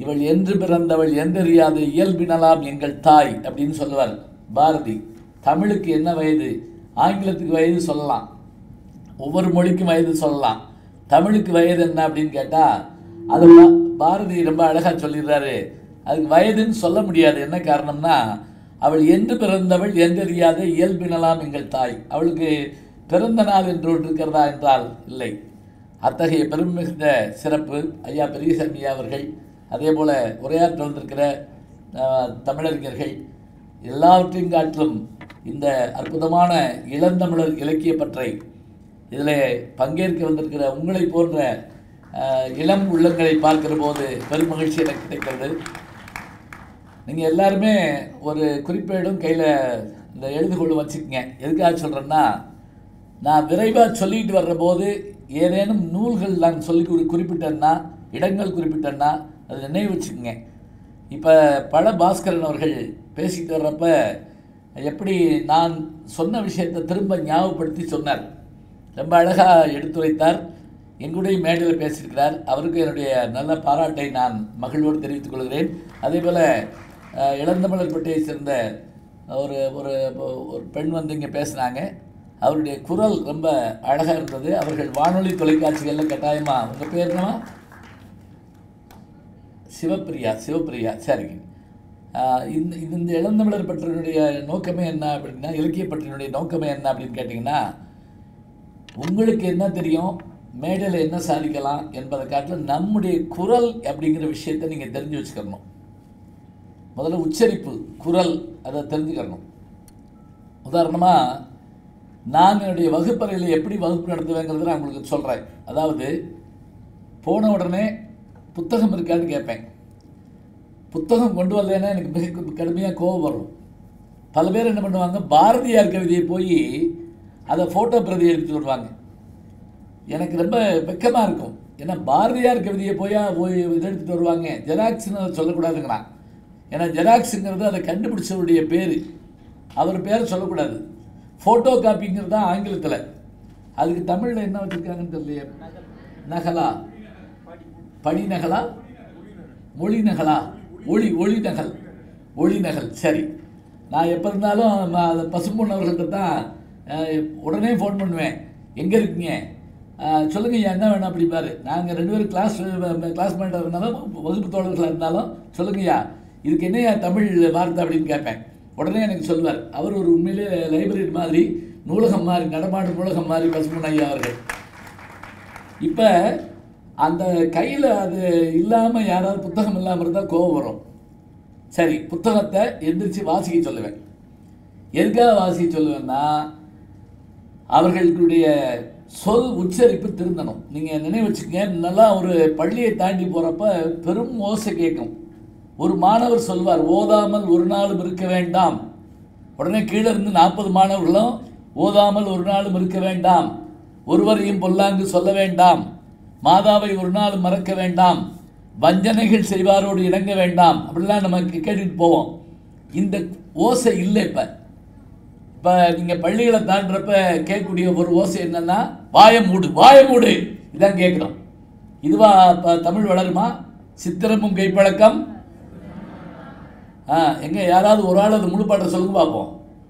இவள் என்று பிறந்தவள் என்றறியாத இயல்பினலாம் எங்கள் தாய் அப்படின்னு சொல்லுவார் பாரதி தமிழுக்கு என்ன வயது ஆங்கிலத்துக்கு வயது சொல்லலாம் ஒவ்வொரு மொழிக்கும் வயது சொல்லலாம் தமிழுக்கு வயது என்ன அப்படின்னு கேட்டால் அது பா- பாரதி ரொம்ப அழகாக சொல்லிடுறாரு அதுக்கு வயதுன்னு சொல்ல முடியாது என்ன காரணம்னா அவள் என்று பிறந்தவள் என்றறியாத இயல்பினலாம் எங்கள் தாய் அவளுக்கு பிறந்த நாள் என்று ஒன்று இருக்கிறதா என்றால் இல்லை அத்தகைய பெரும் மிகுந்த சிறப்பு ஐயா பெரியசாமி அவர்கள் அதே போல் உரையாற்ற வந்திருக்கிற அஹ், தமிழறிஞர்கள் எல்லாவற்றையும் காட்டிலும் இந்த அற்புதமான இளந்தமிழர் இலக்கிய பற்றை இதில் பங்கேற்க வந்திருக்கிற உங்களை போன்ற அஹ், இளம் உள்ளங்களை பார்க்கிற போது பெரும் மகிழ்ச்சி எனக்கு கிடைக்கிறது நீங்கள் எல்லாருமே ஒரு குறிப்பேடும் கையில் இந்த எழுதுகோள் வச்சுக்கங்க எதுக்காக சொல்கிறேன்னா நான் விரைவாக சொல்லிட்டு வர்ற போது ஏதேனும் நூல்கள் நான் சொல்லி குறி குறிப்பிட்டேன்னா இடங்கள் குறிப்பிட்டேன்னா அதை நினைவு வச்சுக்கோங்க இப்போ பல பாஸ்கரன் அவர்கள் பேசிட்டு வர்றப்ப எப்படி நான் சொன்ன விஷயத்தை திரும்ப ஞாபகப்படுத்தி சொன்னார் ரொம்ப அழகாக எடுத்துரைத்தார் எங்களுடைய மேடையில் பேசியிருக்கிறார் அவருக்கு என்னுடைய நல்ல பாராட்டை நான் மகிழ்வோடு தெரிவித்துக் கொள்கிறேன் அதே போல் இளந்தமிழர்பட்டியை சேர்ந்த ஒரு ஒரு ஒரு பெண் வந்து இங்கே பேசுனாங்க அவருடைய குரல் ரொம்ப அழகாக இருந்தது அவர்கள் வானொலி தொலைக்காட்சிகளில் கட்டாயமாக உங்கள் பேர் என்னவா சிவப்பிரியா சிவப்பிரியா சரிங்க ஆஹ் இந்த இந்த- இந்த இளந்தமிழர் பற்றினுடைய நோக்கமே என்ன அப்படின்னா இலக்கிய பற்றினுடைய நோக்கமே என்ன அப்படின்னு கேட்டிங்கன்னா உங்களுக்கு என்ன தெரியும் மேடையில் என்ன சாதிக்கலாம் என்பதை காட்டிலும் நம்முடைய குரல் அப்படிங்கிற விஷயத்தை நீங்கள் தெரிஞ்சு வச்சுக்கணும் முதல்ல உச்சரிப்பு குரல் அதை தெரிஞ்சுக்கணும் உதாரணமாக நான் என்னுடைய வகுப்பறையில் எப்படி வகுப்பு நடத்துவேங்கிறத நான் உங்களுக்கு சொல்கிறேன் அதாவது போன உடனே புத்தகம் இருக்கான்னு கேட்பேன் புத்தகம் கொண்டு வரலைன்னா எனக்கு மிக கடுமையாக கோபம் வரும் பல பேர் என்ன பண்ணுவாங்க பாரதியார் கவிதையை போய் அதை ஃபோட்டோ பிரதி எடுத்து வருவாங்க எனக்கு ரொம்ப வெக்கமாக இருக்கும் ஏன்னா பாரதியார் கவிதையை போய் போய் இதை எடுத்துட்டு வருவாங்க ஜெராக்ஸ்னு அதை சொல்லக்கூடாதுங்கிறான் ஏன்னா ஜெராக்ஸுங்கிறது அதை கண்டுபிடிச்சவருடைய பேர் அவர் பேரை சொல்லக்கூடாது ஃபோட்டோ காப்பிங்கிறது தான் ஆங்கிலத்தில் அதுக்கு தமிழில் என்ன வச்சுருக்காங்கன்னு தெரியலையே நகலா படி நகலா மொழி நகலா ஒளி ஒளி நகல் ஒளி நகல் சரி நான் எப்போ இருந்தாலும் நான் அந்த பசும்பொன் அவர்கள்ட்ட தான் அஹ், உடனே ஃபோன் பண்ணுவேன் எங்கே இருக்கீங்க அஹ், சொல்லுங்க ஐயா என்ன வேணும் அப்படிம்பாரு நாங்கள் ரெண்டு பேரும் கிளாஸ் கிளாஸ்மேட்டாக இருந்தாலும் வகுப்பு தோழர்களாக இருந்தாலும் சொல்லுங்கய்யா இதுக்கு என்னையா தமிழ் வார்த்தை அப்படின்னு கேட்பேன் உடனே எனக்கு சொல்வார் அவர் ஒரு உண்மையிலே லைப்ரரி மாதிரி நூலகம் மாதிரி நடமாடும் நூலகம் மாதிரி பசும்பொன் ஐயா அவர்கள் இப்போ அந்த கையில் அது இல்லாமல் யாராவது புத்தகம் இல்லாமல் இருந்தால் கோபம் வரும் சரி புத்தகத்தை எந்திரிச்சு வாசிக்க சொல்லுவேன் எதுக்காக வாசிக்க சொல்லுவேன்னா அவர்களுடைய சொல் உச்சரிப்பு திருந்தணும் நீங்கள் நினைவு வச்சுக்கங்க நல்லா ஒரு பள்ளியை தாண்டி போகிறப்ப பெரும் ஓசை கேட்கும் ஒரு மாணவர் சொல்வார் ஓதாமல் ஒரு நாளும் இருக்க வேண்டாம் உடனே கீழே இருந்து நாற்பது மாணவர்களும் ஓதாமல் ஒரு நாளும் இருக்க வேண்டாம் ஒருவரையும் பொல்லாங்கு சொல்ல வேண்டாம் மாதாவை ஒரு நாளும் மறக்க வேண்டாம் வஞ்சனைகள் செய்வாரோடு இணங்க வேண்டாம் அப்படிலாம் நம்ம கேட்டுட்டு போவோம் இந்த ஓசை இல்லை இப்போ இப்போ நீங்கள் பள்ளிகளை தாண்டுறப்ப கேட்கக்கூடிய ஒரு ஓசை என்னன்னா வாய மூடு வாய மூடு இதான் கேட்குறோம் இதுவா இப்போ தமிழ் வளருமா சித்திரமும் கைப்பழக்கம் ஆ எங்க யாராவது ஒரு ஆள் அது முழு பாட்டை சொல்லுங்க பார்ப்போம்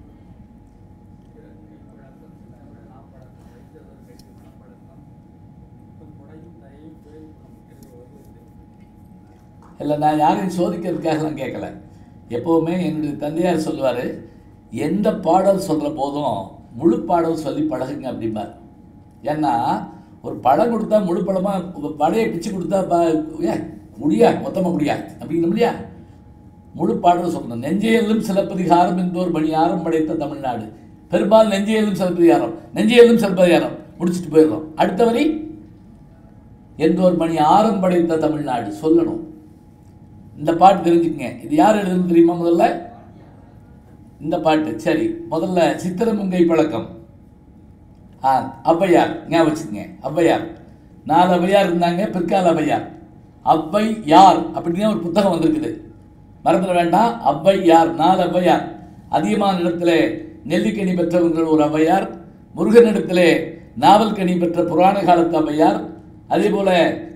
இல்லை நான் யாரையும் சோதிக்கிறதுக்காகலாம் கேட்கல எப்போவுமே என்னுடைய தந்தையார் சொல்லுவார் எந்த பாடல் சொல்கிற போதும் முழு பாடல் சொல்லி பழகுங்க அப்படிம்பார் ஏன்னா ஒரு பழம் கொடுத்தா முழு பழமாக படையை பிச்சு கொடுத்தா பா ஏ குடியா மொத்தமாக குடியா அப்படிங்கிற முடியா முழு பாடல் சொல்லணும் நெஞ்சையெல்லும் சிலப்பதிகாரம் என்போர் பணியாரம் படைத்த தமிழ்நாடு பெரும்பாலும் நெஞ்சையெல்லும் சிலப்பதிகாரம் நெஞ்சையெல்லும் சிலப்பதிகாரம் முடிச்சுட்டு போயிடுறோம் அடுத்த வரி என்போர் மணி ஆரம் படைத்த தமிழ்நாடு சொல்லணும் இந்த பாட்டு தெரிஞ்சுக்கங்க இது யார் எழுதுன்னு தெரியுமா முதல்ல இந்த பாட்டு சரி முதல்ல சித்திரமுங்கை பழக்கம் ஆ ஔவையார் ஞாபகம் வச்சுக்கங்க ஔவையார் நாலு ஔவையார் இருந்தாங்க பிற்கால ஔவையார் ஔவை யார் அப்படின்னு ஒரு புத்தகம் வந்திருக்குது மறந்துட வேண்டாம் ஔவை யார் நாலு ஔவையார் அதிகமான இடத்துல நெல்லிக்கனி பெற்றவர்கள் ஒரு ஔவையார் முருகனிடத்திலே நாவல் கனி பெற்ற புராண காலத்து ஔவையார் அதே போல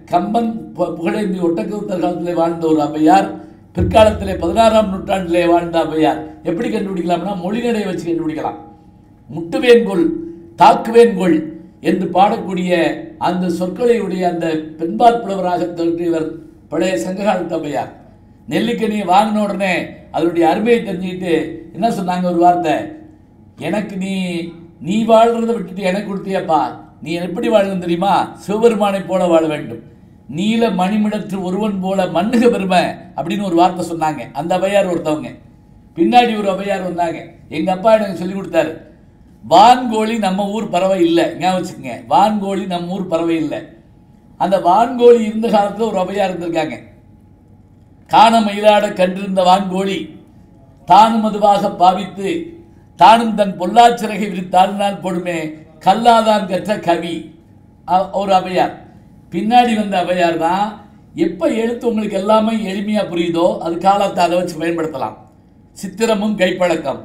கம்பன் பு- புகழேந்தி ஒட்டக்கூத்தர் காலத்திலே வாழ்ந்த ஒரு ஔவையார் பிற்காலத்திலே பதினாறாம் நூற்றாண்டிலே வாழ்ந்த ஔவையார் எப்படி கண்டுபிடிக்கலாம்னா மொழிநடையை வச்சு கண்டுபிடிக்கலாம் முட்டுவேன்கொள் தாக்குவேன்கொள் என்று பாடக்கூடிய அந்த சொற்களை உடைய அந்த பெண்பாற் புலவராக தோன்றியவர் பழைய சங்ககாலத்து ஔவையார் நெல்லிக்கனியை வாங்கின உடனே அதனுடைய அருமையை தெரிஞ்சுக்கிட்டு என்ன சொன்னாங்க ஒரு வார்த்தை எனக்கு நீ நீ வாழ்றதை விட்டுட்டு எனக்கு கொடுத்தியப்பா நீ எப்படி வாழணும் தெரியுமா சிவபெருமானை போல வாழ வேண்டும் நீல மணிமிடற்று ஒருவன் போல மண்ணுக பெருமை அப்படின்னு ஒரு வார்த்தை சொன்னாங்க அந்த அவையார் ஒருத்தவங்க பின்னாடி ஒரு அவையார் வந்தாங்க எங்க அப்பா எனக்கு சொல்லி கொடுத்தாரு வான்கோழி நம்ம ஊர் பறவை இல்லை ஞாபகம் வச்சுக்கோங்க வான்கோழி நம்ம ஊர் பறவை இல்லை அந்த வான்கோழி இருந்த காலத்துல ஒரு அவையார் இருந்திருக்காங்க காண மயிலாட கண்டிருந்த வான்கோழி தானும் அதுவாக பாவித்து தானும் தன் பொல்லாச்சிறகை விரித்தாளினால் போடுமே கல்லாதான் கற்ற கவி அ- ஒரு அவையார் பின்னாடி வந்த அவையார் தான் எப்போ எழுத்து உங்களுக்கு எல்லாமே எளிமையாக புரியுதோ அது காலத்தை அதை வச்சு பயன்படுத்தலாம் சித்திரமும் கைப்பழக்கம்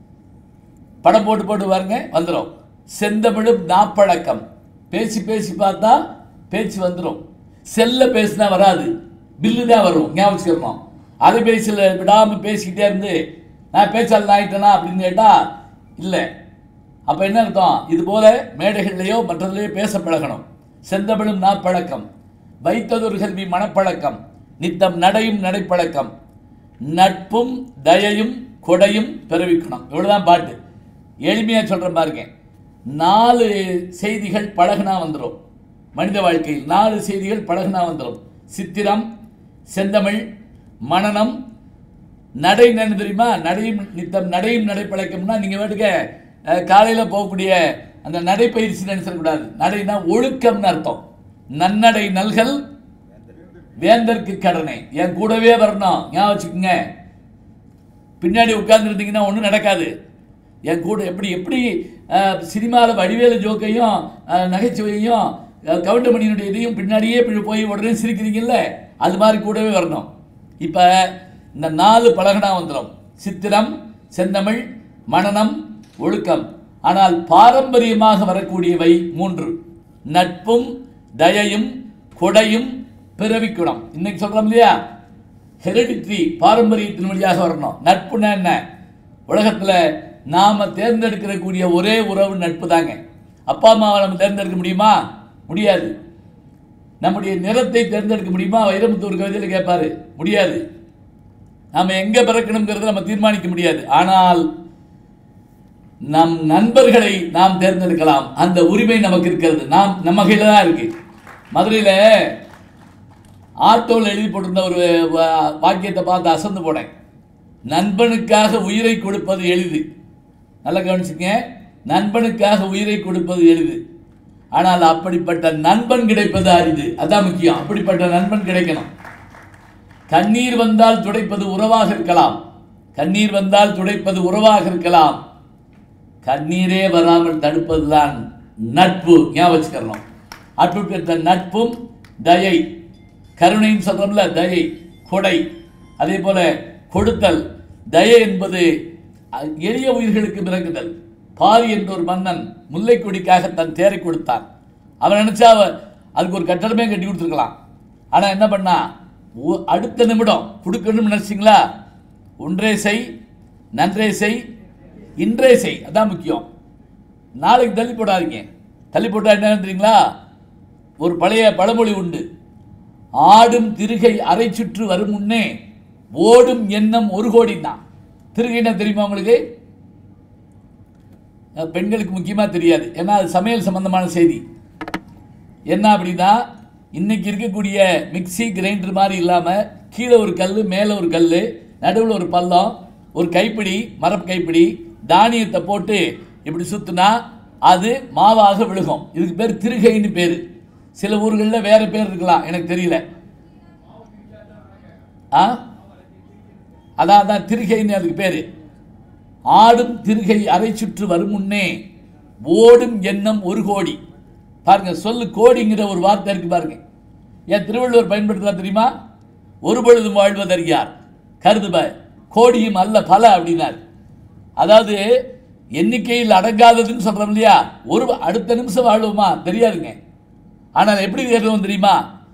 படம் போட்டு போட்டு பாருங்க வந்துடும் செந்தமிழும் நாப்பழக்கம் பேசி பேசி பார்த்தா பேச்சு வந்துடும் செல்ல பேசினா வராது பில்லு தான் வரும் ஞாபகம் வச்சுக்கணும் அலைபேசியில் விடாமல் பேசிக்கிட்டே இருந்து நான் பேச்சாளன் ஆயிட்டேனா அப்படின்னு கேட்டால் இல்லை அப்போ என்ன அர்த்தம் இது போல மேடைகள்லையோ மற்றதுலையோ பேச பழகணும் செந்தமிழும் நாப்பழக்கம் வைத்ததொரு கல்வி மனப்பழக்கம் நித்தம் நடையும் நடைப்பழக்கம் நட்பும் தயையும் கொடையும் பிறவிக்கணும் இவ்வளவுதான் பாட்டு எளிமையா சொல்றேன் பாருங்க நாலு செய்திகள் பழகுனா வந்துடும் மனித வாழ்க்கையில் நாலு செய்திகள் பழகுனா வந்துடும் சித்திரம் செந்தமிழ் மனனம் நடை என்ன தெரியுமா நடையும் நித்தம் நடையும் நடைப்பழக்கம்னா நீங்க வேட்டுக்க அஹ், காலையில போகக்கூடிய அந்த நடைப்பயிற்சி நினைச்சிடக்கூடாது நடைனா ஒழுக்கம்னு அர்த்தம் நன்னடை நல்கல் வேந்தற்கு கடனை என் கூடவே வரணும் ஞாபகம் வச்சுக்கோங்க பின்னாடி உட்கார்ந்துருந்தீங்கன்னா ஒன்றும் நடக்காது என் கூட எப்படி எப்படி சினிமாவில் வடிவேலு ஜோக்கையும் அஹ், நகைச்சுவையும் அஹ், கவுண்டமணியினுடைய இதையும் பின்னாடியே இப்படி போய் உடனே சிரிக்கிறீங்கல்ல அது மாதிரி கூடவே வரணும் இப்போ இந்த நாலு பழகனா வந்துடும் சித்திரம் செந்தமிழ் மனனம் ஒழுக்கம் ஆனால் பாரம்பரியமாக வரக்கூடியவை மூன்று நட்பும் தயையும் கொடையும் பிறவிக்குணம் இன்னைக்கு சொல்றோம் இல்லையா ஹெரிடிட்ரி பாரம்பரியத்தின் வழியாக வரணும் நட்புனா என்ன உலகத்துல நாம தேர்ந்தெடுக்கிற கூடிய ஒரே உறவு நட்பு தாங்க அப்பா அம்மாவை நம்ம தேர்ந்தெடுக்க முடியுமா முடியாது நம்முடைய நிறத்தை தேர்ந்தெடுக்க முடியுமா வைரமுத்தூர் கவிதையில் கேட்பாரு முடியாது நாம எங்க பிறக்கணுங்கிறத நம்ம தீர்மானிக்க முடியாது ஆனால் நம் நண்பர்களை நாம் தேர்ந்தெடுக்கலாம் அந்த உரிமை நமக்கு இருக்கிறது நாம் நம்ம கையில தான் இருக்கு மதுரையில ஆட்டோவில் எழுதி போட்டிருந்த ஒரு வா- வாக்கியத்தை பார்த்து அசந்து போனேன் நண்பனுக்காக உயிரை கொடுப்பது எளிது நல்லா கவனிச்சுங்க நண்பனுக்காக உயிரை கொடுப்பது எளிது ஆனால் அப்படிப்பட்ட நண்பன் கிடைப்பது அரிது அதான் முக்கியம் அப்படிப்பட்ட நண்பன் கிடைக்கணும் கண்ணீர் வந்தால் துடைப்பது உறவாக இருக்கலாம் கண்ணீர் வந்தால் துடைப்பது உறவாக இருக்கலாம் கண்ணீரே வராமல் தடுப்பதுதான் நட்பு ஞாபகம் வச்சுக்கிறணும் அப்படிப்பட்ட நட்பும் தயை கருணையும் சொல்றோம்ல தயை கொடை அதே போல கொடுத்தல் தயை என்பது அஹ், எளிய உயிர்களுக்கு பிறகுதல் பாரி என்ற ஒரு மன்னன் முல்லைக்கொடிக்காக தன் தேரை கொடுத்தான் அவன் நினைச்சா அவ- அதுக்கு ஒரு கட்டடமே கட்டி கொடுத்துருக்கலாம் ஆனா என்ன பண்ணா ஒ- அடுத்த நிமிடம் கொடுக்கணும்னு நினைச்சிங்களா ஒன்றே செய் நன்றே செய் இன்றே செய் அதான் முக்கியம் நாளைக்கு தள்ளி போடாதீங்க தள்ளி போட்டா என்ன தெரியுங்களா ஒரு பழைய பழமொழி உண்டு ஆடும் திருகை அரை சுற்று வரும் முன்னே ஓடும் எண்ணம் ஒரு கோடி தான் திருகைன்னா தெரியுமா உங்களுக்கு அஹ் பெண்களுக்கு முக்கியமாக தெரியாது ஏன்னா அது சமையல் சம்பந்தமான செய்தி என்ன அப்படின்னா இன்னைக்கு இருக்கக்கூடிய மிக்ஸி கிரைண்டர் மாதிரி இல்லாமல் கீழே ஒரு கல் மேலே ஒரு கல் நடுவில் ஒரு பள்ளம் ஒரு கைப்பிடி மரப் கைப்பிடி தானியத்தை போட்டு இப்படி சுத்துனா அது மாவாக விழுகும் இதுக்கு பேர் திருகைன்னு பேர் சில ஊர்களில் வேற பேர் இருக்கலாம் எனக்கு தெரியல ஆ அதான் அதான் திருகைன்னு அதுக்கு பேர் ஆடும் திருகை அரை சுற்று வரும் முன்னே ஓடும் எண்ணம் ஒரு கோடி பாருங்க சொல்லு கோடிங்கிற ஒரு வார்த்தை இருக்கு பாருங்க ஏன் திருவள்ளுவர் பயன்படுத்தா தெரியுமா ஒரு பொழுதும் வாழ்வதறியார் கருதுப கோடியும் அல்ல பல அப்படின்னார் அதாவது எண்ணிக்கையில் அடங்காததுன்னு சொல்றோம் இல்லையா ஒரு அடுத்த நிமிஷம் வாழ்வோமா தெரியாதுங்க ஆனால் எப்படி தேடுவோம் தெரியுமா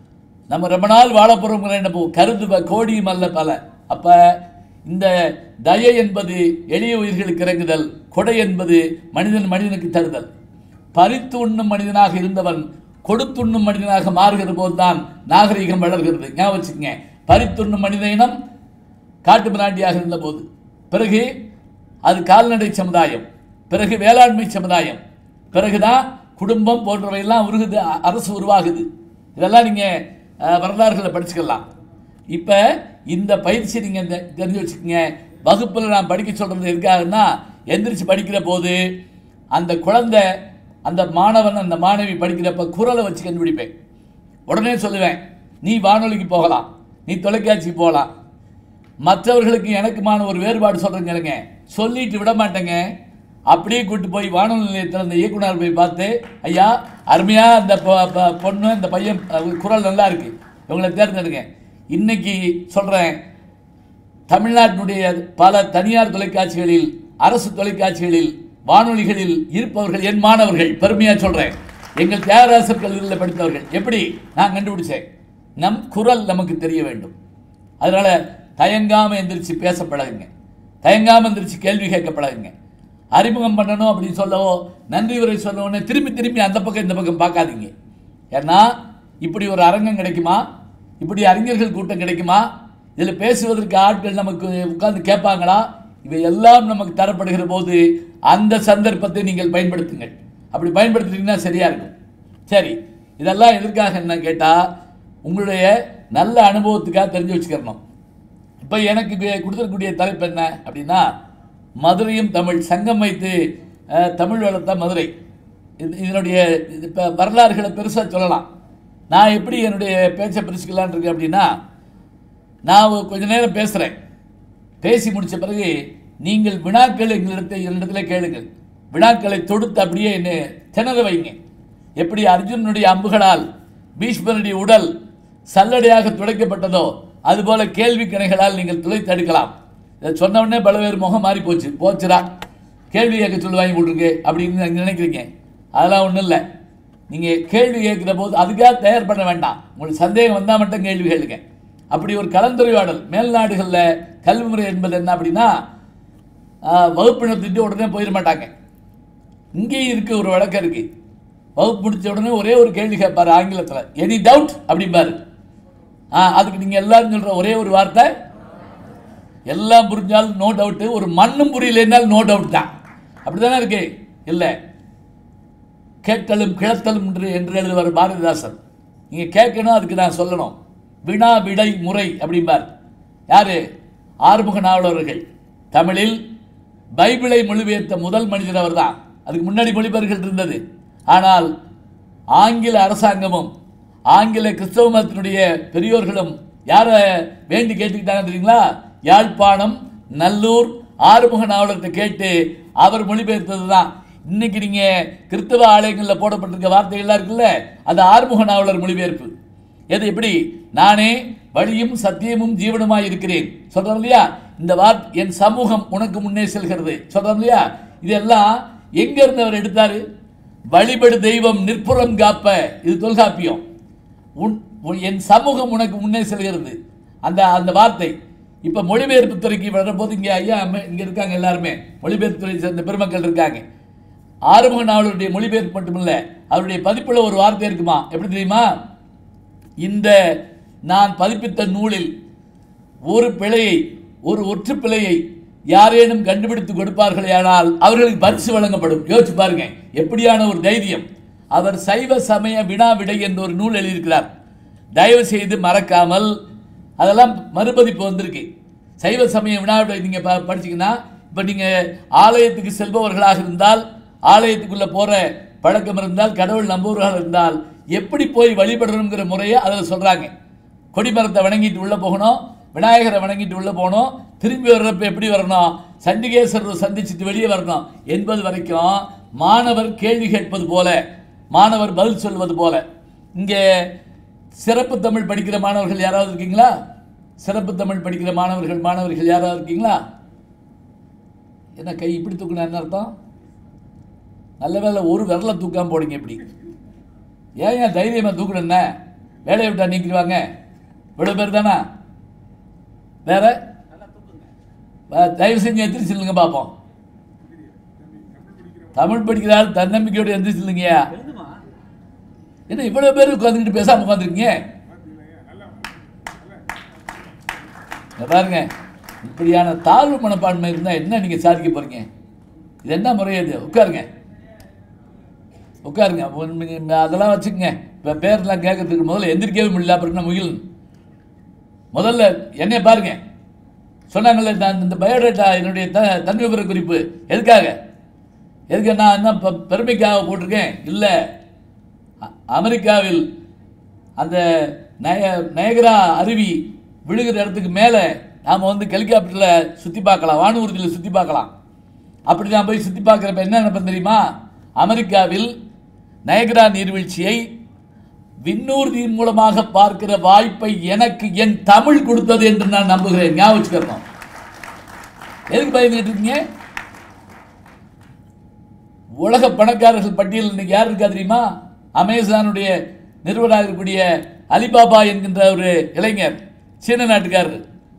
நம்ம ரொம்ப நாள் வாழ போகிறோங்கிற என்ன போ- கருது ப- கோடியும் அல்ல பல அப்போ இந்த தயை என்பது எளிய உயிர்களுக்கு இறங்குதல் கொடை என்பது மனிதன் மனிதனுக்கு தருதல் பறித்து உண்ணும் மனிதனாக இருந்தவன் கொடுத்துண்ணும் மனிதனாக மாறுகிற போதுதான் நாகரிகம் வளர்கிறது ஞாபகம் வச்சுக்கங்க பறித்துண்ணும் மனித இனம் காட்டு மிராண்டியாக இருந்தபோது பிறகு அது கால்நடை சமுதாயம் பிறகு வேளாண்மை சமுதாயம் பிறகுதான் குடும்பம் போன்றவையெல்லாம் உருகுது அ- அரசு உருவாகுது இதெல்லாம் நீங்கள் வரலாறுகளை படிச்சுக்கலாம் இப்போ இந்த பயிற்சி நீங்கள் தெரிஞ்சு வச்சுக்கோங்க வகுப்பில் நான் படிக்க சொல்கிறது எதுக்காகன்னா எந்திரிச்சு படிக்கிற போது அந்த குழந்தை அந்த மாணவன் அந்த மாணவி படிக்கிறப்ப குரலை வச்சு கண்டுபிடிப்பேன் உடனே சொல்லுவேன் நீ வானொலிக்கு போகலாம் நீ தொலைக்காட்சிக்கு போகலாம் மற்றவர்களுக்கு எனக்குமான ஒரு வேறுபாடு சொல்கிறேங்க கேளுங்க சொல்லிட்டு விட மாட்டேங்க அப்படியே கூட்டு போய் வானொலி நிலையத்தில் அந்த இயக்குனர் போய் பார்த்து ஐயா அருமையாக அந்த பொ- பொ- பொண்ணு இந்த பையன் அஹ், குரல் நல்லா இருக்கு இவங்களை தேர்ந்தெடுங்க இன்னைக்கு சொல்கிறேன் தமிழ்நாட்டினுடைய பல தனியார் தொலைக்காட்சிகளில் அரசு தொலைக்காட்சிகளில் வானொலிகளில் இருப்பவர்கள் என் மாணவர்கள் பெருமையாக சொல்கிறேன் எங்கள் தியாகராசர் கல்லூரியில் படித்தவர்கள் எப்படி நான் கண்டுபிடிச்சேன் நம் குரல் நமக்கு தெரிய வேண்டும் அதனால தயங்காம எந்திரிச்சு பேச பழகுங்க தயங்காம எந்திரிச்சு கேள்வி கேட்க பழகுங்க அறிமுகம் பண்ணணும் அப்படின்னு சொல்லவோ நன்றி உரை சொல்லவுடனே திரும்பி திரும்பி அந்த பக்கம் இந்த பக்கம் பார்க்காதீங்க ஏன்னா இப்படி ஒரு அரங்கம் கிடைக்குமா இப்படி அறிஞர்கள் கூட்டம் கிடைக்குமா இதில் பேசுவதற்கு ஆட்கள் நமக்கு உட்கார்ந்து கேட்பாங்களா இவை எல்லாம் நமக்கு தரப்படுகிற போது அந்த சந்தர்ப்பத்தை நீங்கள் பயன்படுத்துங்கள் அப்படி பயன்படுத்திட்டீங்கன்னா சரியா இருக்கும் சரி இதெல்லாம் எதற்காக என்ன கேட்டால் உங்களுடைய நல்ல அனுபவத்துக்காக தெரிஞ்சு வச்சுக்கிறணும் இப்போ எனக்கு கு- கொடுத்திருக்கக்கூடிய தலைப்பு என்ன அப்படின்னா மதுரையும் தமிழ் சங்கம் வைத்து அஹ், தமிழ் வளர்த்த மதுரை இது இதனுடைய இது இப்போ வரலாறுகளை பெருசாக சொல்லலாம் நான் எப்படி என்னுடைய பேச்சை பிரிச்சுக்கலான் இருக்கேன் அப்படின்னா நான் ஒரு கொஞ்ச நேரம் பேசுகிறேன் பேசி முடிச்ச பிறகு நீங்கள் வினாக்கள் எங்களிடத்தை என்னிடத்தில் கேளுங்கள் வினாக்களை தொடுத்து அப்படியே என்ன திணற வைங்க எப்படி அர்ஜுனனுடைய அம்புகளால் பீஷ்மனுடைய உடல் சல்லடையாக துடைக்கப்பட்டதோ அதுபோல கேள்வி கணைகளால் நீங்கள் துளைத்து அடுக்கலாம் இதை சொன்ன உடனே பல பேர் முகம் மாறி போச்சு போச்சுடா கேள்வி கேட்க சொல்லுவாங்க போட்டிருக்கு அப்படின்னு நீங்க நினைக்கிறீங்க அதெல்லாம் ஒன்றும் இல்லை நீங்கள் கேள்வி கேட்குற போது அதுக்காக தயார் பண்ண வேண்டாம் உங்களுக்கு சந்தேகம் வந்தால் மட்டும் கேள்வி கேளுங்க அப்படி ஒரு கலந்துரையாடல் மேல்நாடுகளில் கல்வி முறை என்பது என்ன அப்படின்னா ஆஹ், வகுப்பு நடத்திட்டு உடனே போயிட மாட்டாங்க இங்கேயும் இருக்கு ஒரு வழக்கம் இருக்கு வகுப்பு முடிச்ச உடனே ஒரே ஒரு கேள்வி கேட்பாரு ஆங்கிலத்தில் எனி டவுட் அப்படிம்பாரு ஆ அதுக்கு நீங்கள் எல்லாரும் சொல்கிற ஒரே ஒரு வார்த்தை எல்லாம் புரிஞ்சாலும் நோ டவுட்டு ஒரு மண்ணும் புரியலைன்னாலும் நோ டவுட் தான் அப்படிதானே இருக்கு இல்லை கேட்கலும் கிளத்தலும் என்று என்று எழுதுவார் பாரதிதாசன் நீங்கள் கேட்கணும் அதுக்கு நான் சொல்லணும் வினா விடை முறை அப்படிம்பார் யாரு ஆறுமுக நாவலர்கள் தமிழில் பைபிளை மொழிபெயர்த்த முதல் மனிதர் அவர்தான் அதுக்கு முன்னாடி மொழிபெயர்கள் இருந்தது ஆனால் ஆங்கில அரசாங்கமும் ஆங்கில கிறிஸ்தவ மதத்தினுடைய பெரியோர்களும் யாரை வேண்டி கேட்டுக்கிட்டாங்க தெரியுங்களா யாழ்ப்பாணம் நல்லூர் ஆறுமுக நாவலர்கிட்ட கேட்டு அவர் மொழிபெயர்த்தது தான் இன்னைக்கு நீங்க கிறிஸ்தவ ஆலயங்களில் போடப்பட்டிருக்க வார்த்தைகள்லாம் இருக்குல்ல அது ஆறுமுக நாவலர் மொழிபெயர்ப்பு எது எப்படி நானே வழியும் சத்தியமும் ஜீவனுமாய் இருக்கிறேன் சொல்றோம் இல்லையா இந்த வார் என் சமூகம் உனக்கு முன்னே செல்கிறது சொல்றோம் இல்லையா இதெல்லாம் எங்க இருந்து அவர் எடுத்தாரு வழிபடு தெய்வம் நிற்புறம் காப்ப இது தொல்காப்பியம் உன் உன்- என் சமூகம் உனக்கு முன்னே செல்கிறது அந்த அந்த வார்த்தை இப்போ மொழிபெயர்ப்பு துறைக்கு வரும்போது இங்கே ஐயா அம்மா- இங்க இருக்காங்க எல்லாருமே மொழிபெயர்ப்பு துறை சேர்ந்த பெருமக்கள் இருக்காங்க ஆறுமுக நாவலருடைய மொழிபெயர்ப்பு மட்டுமில்ல அவருடைய பதிப்புல ஒரு வார்த்தை இருக்குமா எப்படி தெரியுமா இந்த நான் பதிப்பித்த நூலில் ஒரு பிழையை ஒரு ஒற்று பிழையை யாரேனும் கண்டுபிடித்து கொடுப்பார்களேயானால் அவர்களுக்கு பரிசு வழங்கப்படும் யோசிச்சு பாருங்க எப்படியான ஒரு தைரியம் அவர் சைவ சமய வினா விடை என்ற ஒரு நூல் எழுதியிருக்கிறார் தயவு செய்து மறக்காமல் அதெல்லாம் மறுபதிப்பு வந்திருக்கு சைவ சமய வினா விடை நீங்கள் ப படிச்சீங்கன்னா இப்போ நீங்கள் ஆலயத்துக்கு செல்பவர்களாக இருந்தால் ஆலயத்துக்குள்ளே போகிற பழக்கம் இருந்தால் கடவுள் நம்புவர்களாக இருந்தால் எப்படி போய் வழிபடணுங்கிற முறையை அதில் சொல்கிறாங்க கொடிமரத்தை வணங்கிட்டு உள்ளே போகணும் விநாயகரை வணங்கிட்டு உள்ளே போகணும் திரும்பி வர்றப்ப எப்படி வரணும் சண்டிகேஸ்வரரை சந்திச்சுட்டு வெளியே வரணும் என்பது வரைக்கும் மாணவர் கேள்வி கேட்பது போல மாணவர் பதில் சொல்வது போல இங்கே சிறப்பு தமிழ் படிக்கிற மாணவர்கள் யாராவது இருக்கீங்களா சிறப்பு தமிழ் படிக்கிற மாணவர்கள் மாணவர்கள் யாராவது இருக்கீங்களா என்ன கை இப்படி தூக்குனா என்ன அர்த்தம் நல்ல வேளை ஒரு விரலை தூக்காம போடுங்க இப்படி ஏன் ஏன் தைரியமாக தூக்கணும் என்ன வேலையை விட்டா நீக்கிடுவாங்க இவ்வளோ பேர் தானா வேற அஹ், தயவு செஞ்சு எந்திரிச்சு சொல்லுங்க பார்ப்போம் தமிழ் படிக்கிற ஆள் தன்னம்பிக்கையோட எந்திரிச்சு இல்லைங்கய்யா எழுதுமா என்ன இவ்வளோ பேர் உட்காந்துக்கிட்டு பேசாமல் உட்காந்துருக்கீங்க இங்க பாருங்க இப்படியான தாழ்வு மனப்பான்மை இருந்தால் என்ன நீங்கள் சாதிக்க போறீங்க இது என்ன முறை இது உட்காருங்க உட்காருங்க உன் நீங்க அதெல்லாம் வச்சுக்கங்க இப்போ பேர்லாம் கேட்கறதுக்கு முதல்ல எந்திரிக்கவே முடியல அப்புறம் என்ன முகில் முதல்ல என்னைய பாருங்க சொன்னாங்கல்ல நான் இந்த பயோடேட்டா என்னுடைய த தன்மை விவர குறிப்பு எதுக்காக எதுக்கு நான் என்ன பெ- பெருமைக்காக போட்டிருக்கேன் இல்லை அ- அமெரிக்காவில் அந்த நய நயகரா அருவி விழுகிற இடத்துக்கு மேலே நாம் வந்து ஹெலிகாப்டரில் சுற்றி பார்க்கலாம் வானூர்தியில் சுற்றி பார்க்கலாம் அப்படி நான் போய் சுற்றி பார்க்குறப்ப என்ன நினைப்பேன் தெரியுமா அமெரிக்காவில் நயகரா நீர்வீழ்ச்சியை விண்ணூர்தியின் மூலமாக பார்க்கிற வாய்ப்பை எனக்கு என் தமிழ் கொடுத்தது என்று நான் நம்புகிறேன் ஞாபகம் வச்சுக்கிறோம் எதுக்கு பயந்துட்டு இருக்கீங்க உலக பணக்காரர்கள் பட்டியல் இன்னைக்கு யார் இருக்கா தெரியுமா அமேசானுடைய நிறுவனராக இருக்கக்கூடிய அலிபாபா என்கின்ற ஒரு இளைஞர் சீன நாட்டுக்காரர்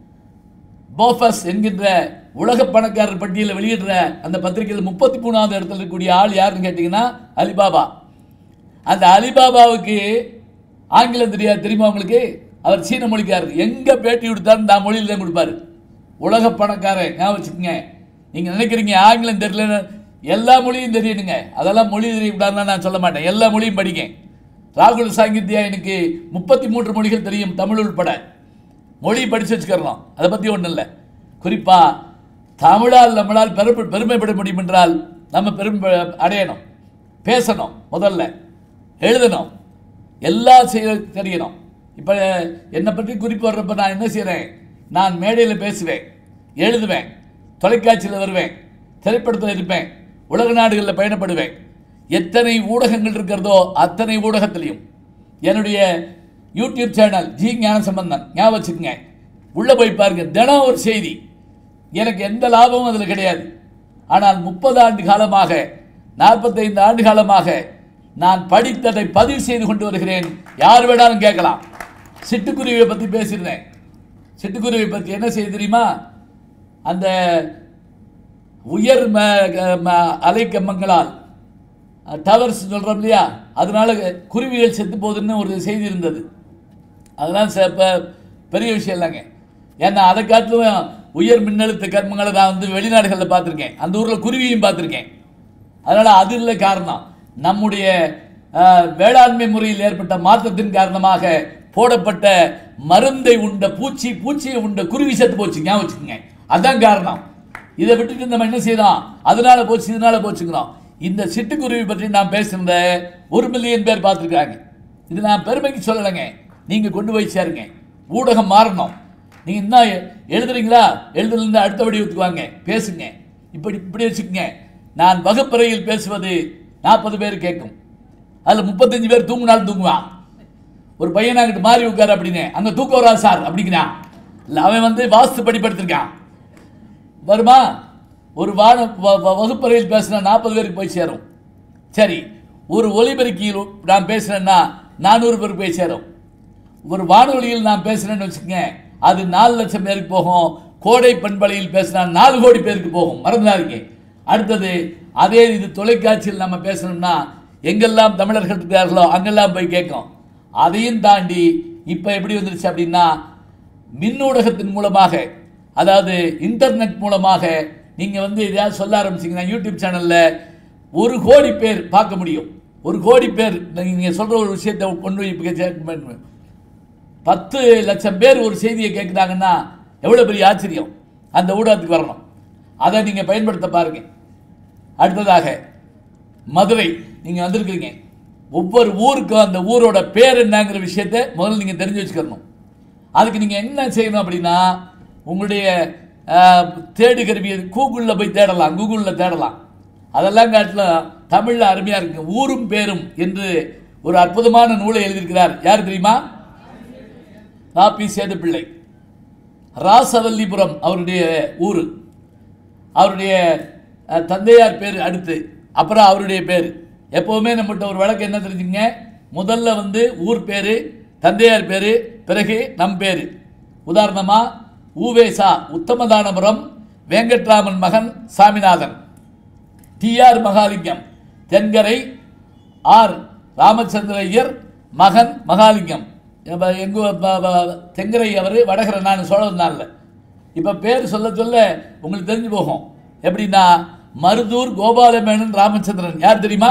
போஃபஸ் என்கின்ற உலக பணக்காரர் பட்டியலை வெளியிடுற அந்த பத்திரிகையில் முப்பத்தி மூணாவது இடத்துல இருக்கக்கூடிய ஆள் யாருன்னு கேட்டிங்கன்னா அலிபாபா அந்த அலிபாபாவுக்கு ஆங்கிலம் தெரியாது தெரியுமா உங்களுக்கு அவர் சீன மொழிக்காரர் எங்க பேட்டி கொடுத்தாலும் நான் மொழியில் தான் கொடுப்பாரு உலக பணக்காரன் ஞாபகம் வச்சுக்கோங்க நீங்க நினைக்கிறீங்க ஆங்கிலம் தெரியல எல்லா மொழியும் தெரியணுங்க அதெல்லாம் மொழி தெரியக்கூடாதுன்னு நான் சொல்ல மாட்டேன் எல்லா மொழியும் படிங்க ராகுல் சாங்கித்யா எனக்கு முப்பத்தி மூன்று மொழிகள் தெரியும் தமிழ் உட்பட மொழி படிச்சு வச்சுக்கிறோம் அதை பற்றி ஒன்றும் இல்லை குறிப்பாக தமிழால் நம்மளால் பெருமை பெருமைப்பட முடியும் என்றால் நம்ம பெருமை அடையணும் பேசணும் முதல்ல எழுதணும் எல்லா செய்ய தெரியணும் இப்போ என்னை பற்றி குறிப்பு வர்றப்ப நான் என்ன செய்கிறேன் நான் மேடையில் பேசுவேன் எழுதுவேன் தொலைக்காட்சியில் வருவேன் திரைப்படத்தில் இருப்பேன் உலக நாடுகளில் பயணப்படுவேன் எத்தனை ஊடகங்கள் இருக்கிறதோ அத்தனை ஊடகத்திலையும் என்னுடைய யூடியூப் சேனல் ஜி ஞான சம்பந்தன் ஞாபகம் வச்சுக்கோங்க உள்ளே போய் பாருங்க தினம் ஒரு செய்தி எனக்கு எந்த லாபமும் அதில் கிடையாது ஆனால் முப்பது ஆண்டு காலமாக நாற்பத்தைந்து ஆண்டு காலமாக நான் படித்ததை பதிவு செய்து கொண்டு வருகிறேன் யார் வேணாலும் கேட்கலாம் சிட்டுக்குருவியை பற்றி பேசியிருந்தேன் சிட்டுக்குருவியை பற்றி என்ன செய்ய தெரியுமா அந்த உயர் ம- ம- அலைக்கம்பங்களால் டவர்ஸ் சொல்கிறோம் இல்லையா அதனால குருவிகள் செத்து போகுதுன்னு ஒரு செய்தி இருந்தது அதெல்லாம் ச- ப- பெரிய விஷயம் இல்லைங்க ஏன்னா அதை காட்டிலும் உயர் மின்னழுத்த கர்மங்களை நான் வந்து வெளிநாடுகளில் பார்த்துருக்கேன் அந்த ஊரில் குருவியும் பார்த்துருக்கேன் அதனால் அது இல்லை காரணம் நம்முடைய அஹ், வேளாண்மை முறையில் ஏற்பட்ட மாற்றத்தின் காரணமாக போடப்பட்ட மருந்தை உண்ட பூச்சி பூச்சியை உண்ட குருவி செத்து போச்சு ஞாபகம் வச்சுக்கோங்க அதான் காரணம் இதை விட்டுட்டு நம்ம என்ன செய்யலாம் அதனால போச்சு இதனால போச்சுக்கிறோம் இந்த சிட்டுக்குருவி பற்றி நான் பேசுனத ஒரு மில்லியன் பேர் பார்த்துருக்காங்க இது நான் பெருமைக்கு சொல்லலைங்க நீங்க கொண்டு போய் சேருங்க ஊடகம் மாறணும் நீங்க என்ன எ- எழுதுறீங்களா எழுதுலேருந்து அடுத்த வடிவத்துக்கு வாங்க பேசுங்க இப்படி இப்படி வச்சுக்கோங்க நான் வகுப்பறையில் பேசுவது நாற்பது பேர் கேட்கும் அதில் முப்பத்தஞ்சு பேர் தூங்குனாலும் தூங்குவான் ஒரு பையன் அங்கிட்டு மாறி உட்காரு அப்படின்னு அங்க தூக்கம் வராது சார் அப்படிங்கிறான் இல்லை அவன் வந்து வாஸ்து படிப்படுத்திருக்கான் வருமா ஒரு வான வ- வ- வகுப்பறையில் பேசினா நாற்பது பேருக்கு போய் சேரும் சரி ஒரு ஒலிபெருக்கியில் நான் பேசுனேன்னா நானூறு பேருக்கு போய் சேரும் ஒரு வானொலியில் நான் பேசுனேன்னு வச்சுக்கோங்க அது நாலு லட்சம் பேருக்கு போகும் கோடை பண்பலையில் பேசினா நாலு கோடி பேருக்கு போகும் மறந்துடாதீங்க அடுத்தது அதே இது தொலைக்காட்சியில் நம்ம பேசணும்னா எங்கெல்லாம் தமிழர்கள் இருக்கிறார்களோ அங்கெல்லாம் போய் கேட்கும் அதையும் தாண்டி இப்போ எப்படி வந்துருச்சு அப்படின்னா மின்னூடகத்தின் மூலமாக அதாவது இன்டர்நெட் மூலமாக நீங்கள் வந்து எதையாவது சொல்ல ஆரம்பிச்சீங்கன்னா யூடியூப் சேனலில் ஒரு கோடி பேர் பார்க்க முடியும் ஒரு கோடி பேர் நீங்கள் சொல்கிற ஒரு விஷயத்தை கொண்டு போய் இப்போ சேர்க்க வேண்டும். பத்து லட்சம் பேர் ஒரு செய்தியை கேட்குறாங்கன்னா எவ்வளோ பெரிய ஆச்சரியம் அந்த ஊடகத்துக்கு வரணும் அதை நீங்கள் பயன்படுத்த பாருங்க அடுத்ததாக மதுரை நீங்கள் வந்திருக்கிறீங்க ஒவ்வொரு ஊருக்கும் அந்த ஊரோட பேர் என்னங்கிற விஷயத்தை முதல்ல நீங்கள் தெரிஞ்சு வச்சுக்கணும் அதுக்கு நீங்கள் என்ன செய்யணும் அப்படின்னா உங்களுடைய ஆஹ், தேடு கருவி கூகுளில் போய் தேடலாம் கூகுளில் தேடலாம் அதெல்லாம் காட்டிலும் தமிழில் அருமையாக இருக்கு ஊரும் பேரும் என்று ஒரு அற்புதமான நூலை எழுதியிருக்கிறார் யார் தெரியுமா ராபி சேதுப்பிள்ளை ராசவல்லிபுரம் அவருடைய ஊர் அவருடைய அஹ், தந்தையார் பேர் அடுத்து அப்புறம் அவருடைய பேர் எப்போவுமே நம்மகிட்ட ஒரு வழக்கு என்ன தெரிஞ்சுங்க முதல்ல வந்து ஊர் பேர் தந்தையார் பேர் பிறகு நம் பேர் உதாரணமாக ஊவேசா உத்தமதானபுரம் வெங்கட்ராமன் மகன் சாமிநாதன் டிஆர் மகாலிங்கம் தென்கரை ஆர் ராமச்சந்திர ஐயர் மகன் மகாலிங்கம் இப்ப எங்க ப- ப- தென்கரை அவர் வடகரை நான் சோழனால இப்போ பேர் சொல்ல சொல்ல உங்களுக்கு தெரிஞ்சு போகும் எப்படின்னா மருதூர் கோபாலமேனன் ராமச்சந்திரன் யார் தெரியுமா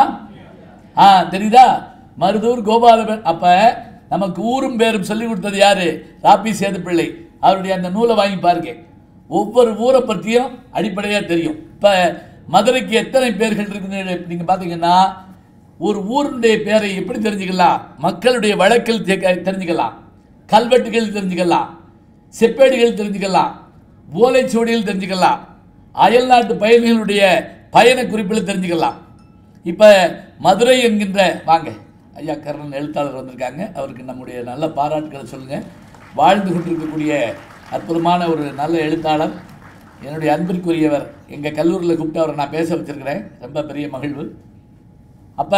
ஆ தெரியுதா மருதூர் கோபாலமேன் அப்ப நமக்கு ஊரும் பேரும் சொல்லி கொடுத்தது யாரு ராபி சேதுப்பிள்ளை அவருடைய அந்த நூலை வாங்கி பாருங்க ஒவ்வொரு ஊரை பற்றியும் அடிப்படையாக தெரியும் இப்போ மதுரைக்கு எத்தனை பேர்கள் இருக்குன்னு நீங்கள் பார்த்தீங்கன்னா ஒரு ஊருடைய பேரை எப்படி தெரிஞ்சுக்கலாம் மக்களுடைய வழக்கில் தெ- தெரிஞ்சுக்கலாம் கல்வெட்டுகள் தெரிஞ்சுக்கலாம் செப்பேடுகள் தெரிஞ்சுக்கலாம் ஓலைச்சுவடிகள் தெரிஞ்சுக்கலாம் அயல்நாட்டு பயணிகளுடைய பயண குறிப்பில் தெரிஞ்சுக்கலாம் இப்போ மதுரை என்கின்ற வாங்க ஐயா கர்ணன் எழுத்தாளர் வந்திருக்காங்க அவருக்கு நம்முடைய நல்ல பாராட்டுகளை சொல்லுங்கள் வாழ்ந்து கொண்டிருக்கக்கூடிய அற்புதமான ஒரு நல்ல எழுத்தாளர் என்னுடைய அன்பிற்குரியவர் எங்கள் கல்லூரியில் கூப்பிட்டு அவரை நான் பேச வச்சிருக்கிறேன் ரொம்ப பெரிய மகிழ்வு அப்போ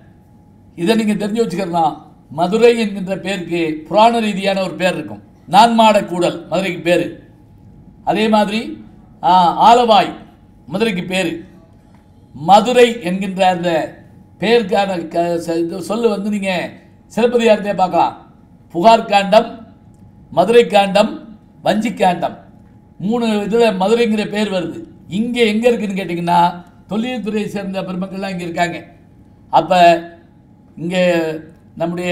இதை நீங்கள் தெரிஞ்சு வச்சுக்கிறலாம் மதுரை என்கின்ற பேருக்கு புராண ரீதியான ஒரு பேர் இருக்கும் நான்மாட கூடல் மதுரைக்கு பேர் அதே மாதிரி ஆ, ஆலவாய் மதுரைக்கு பேர் மதுரை என்கின்ற அந்த பெயருக்கான க ச- இது சொல்லு வந்து நீங்கள் சிலப்பதிகாரத்தையே பார்க்கலாம் புகார் காண்டம் மதுரை காண்டம் வஞ்சி காண்டம் மூணு இதில் மதுரைங்கிற பேர் வருது இங்கே எங்கே இருக்குன்னு கேட்டிங்கன்னா தொழில்துறையை சேர்ந்த பெருமக்கள்லாம் இங்கே இருக்காங்க அப்போ இங்கே நம்முடைய